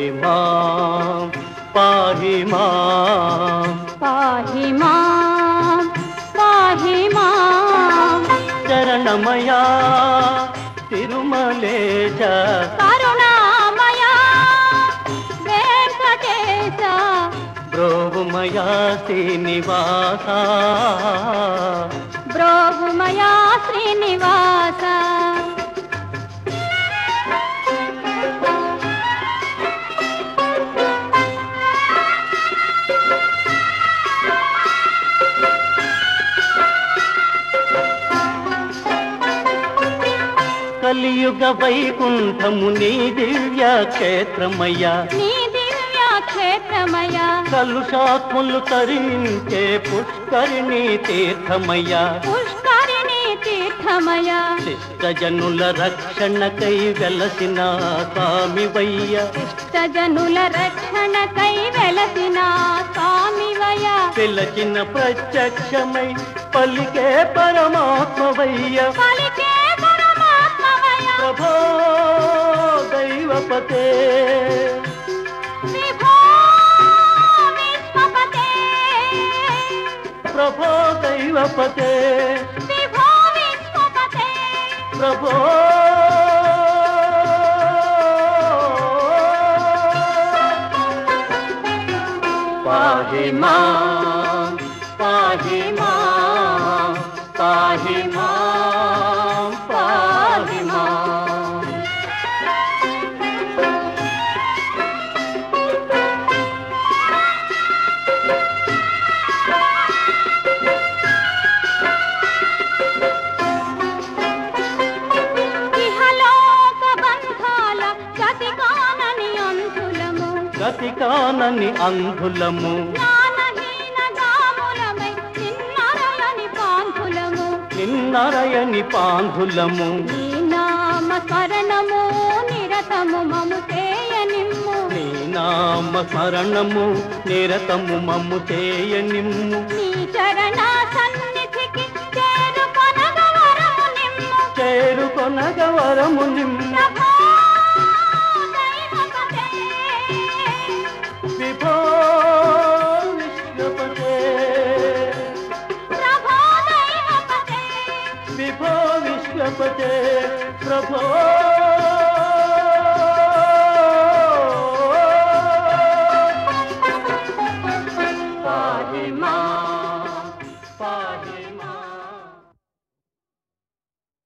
పాహి మాం పాహి మాం పాహి మాం పాహి మాం శరణమయా తిరుమలేశ కరుణామయా వెంకటేశ బ్రోవుమయా శ్రీనివాస బ్రోహుమయా శ్రీనివాస కలియుగ వైకుంఠము నీ దివ్య క్షేత్రమయ్యా నీ దివ్య క్షేత్రమయా కలుషాత్ములు తరించే పుష్కరిణి తీర్థమయ్యా పుష్కరిణి తీర్థమయా శిష్టజనుల రక్షణకై వెలసిన స్వామివయ్య ఇష్టజనుల రక్షణకై వెలసిన స్వామివయ పిలచిన ప్రత్యక్షమై పలికే పరమాత్మవయ్య పలికే పరమాత్మవయ ప్రభో దైవపతే విభో విశ్వపతే ప్రభో దైవపతే విభో విశ్వపతే ప్రభో పాహి మాం పాహి మాం పాహి మాం పాహి మాం ఇహలోక బంధాల గతికానని అంధులము గతికానని అంధులము జ్ఞానహీన గాములమై నిన్నరయని పాంధులము నిన్నరయని పాంధులము నీ నామ స్మరణము నిరతము మము చేయనిమ్ము నీ నామ స్మరణము నిరతము మమ్ము చేయనిమ్ము నీ చరణ సన్నిధికి చేరుకొనగ వరము నిమ్ము చేరుకొనగ వరము నిమ్ము ప్రభో దైవపతే విభో విశ్వపతే ప్రభో దైవపతే విభో విశ్వపతే ప్రభో